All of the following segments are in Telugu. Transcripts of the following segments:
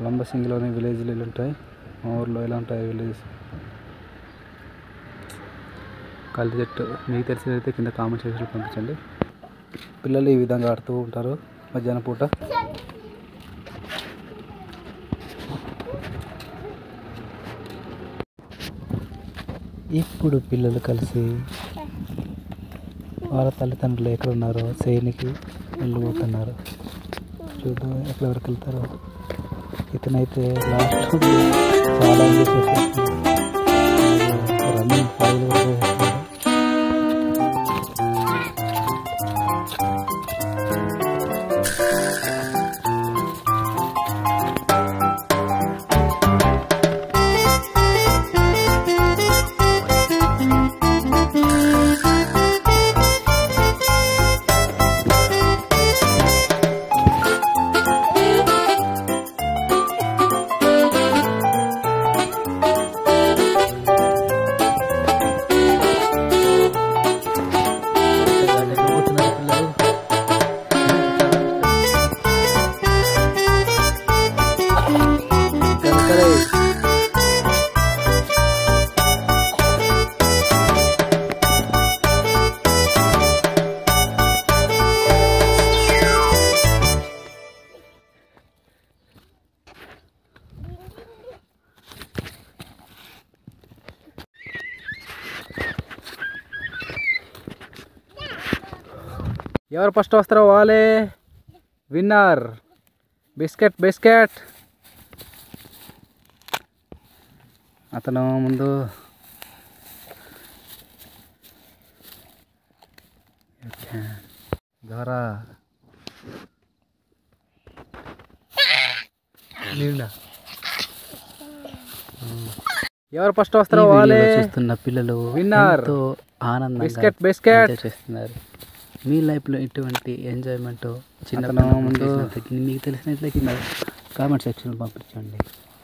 లంబసింగిలోని విలేజ్లు ఇలా ఉంటాయి మా ఊర్లో ఎలా ఉంటాయి విలేజ్ కల్లి చెట్టు మీకు తెలిసినైతే కింద కామెంట్ సెక్షన్లో పంపించండి పిల్లలు ఈ విధంగా ఆడుతూ ఉంటారు మధ్యాహ్నం పూట ఇప్పుడు పిల్లలు కలిసి వాళ్ళ తల్లిదండ్రులు ఎక్కడ ఉన్నారో చేయనికి వెళ్ళిపోతున్నారు చూద్దాం ఎక్కడ వరకు వెళ్తారో ఇతనైతే లాస్ట్ చాలా ఎంజాయ్ చేసేస్తున్నాడు. రన్నింగ్ ఫైల్ కూడా చేసేస్తున్నాడు. ఎక్కడ పోతున్నారు పిల్లలు? కనకరే. ఎవరు ఫస్ట్ వస్తారో వాళ్ళే విన్నర్ బిస్కెట్ బిస్కెట్ అతను ముందు ద్వారా ఎవరు ఫస్ట్ వస్తారో ఈ వాళ్ళే వీడియోలో చూస్తున్న పిల్లలు Winner. ఎంతో ఆనందంగా బిస్కెట్ బిస్కెట్ ఎంజాయ్ చేస్తున్నారు మీ లైఫ్లో ఎటువంటి ఎంజాయ్మెంట్ చిన్న అతను ముందు- మీకు తెలిసినట్లే కింద కామెంట్ సెక్షన్ పంపించండి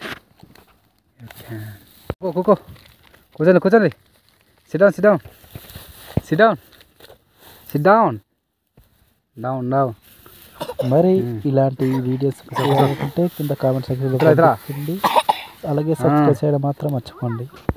కో కో కూర్చోండి కూర్చోండి sit down sit down sit down sit down down down మరి ఇలాంటి వీడియోస్ కావాలంటే కింద కామెంట్ సెక్షన్లో ఇట్రా, ఇట్రా. పంపించండి అలాగే సబ్స్క్రైబ్ చేయడం మాత్రం మర్చిపోండి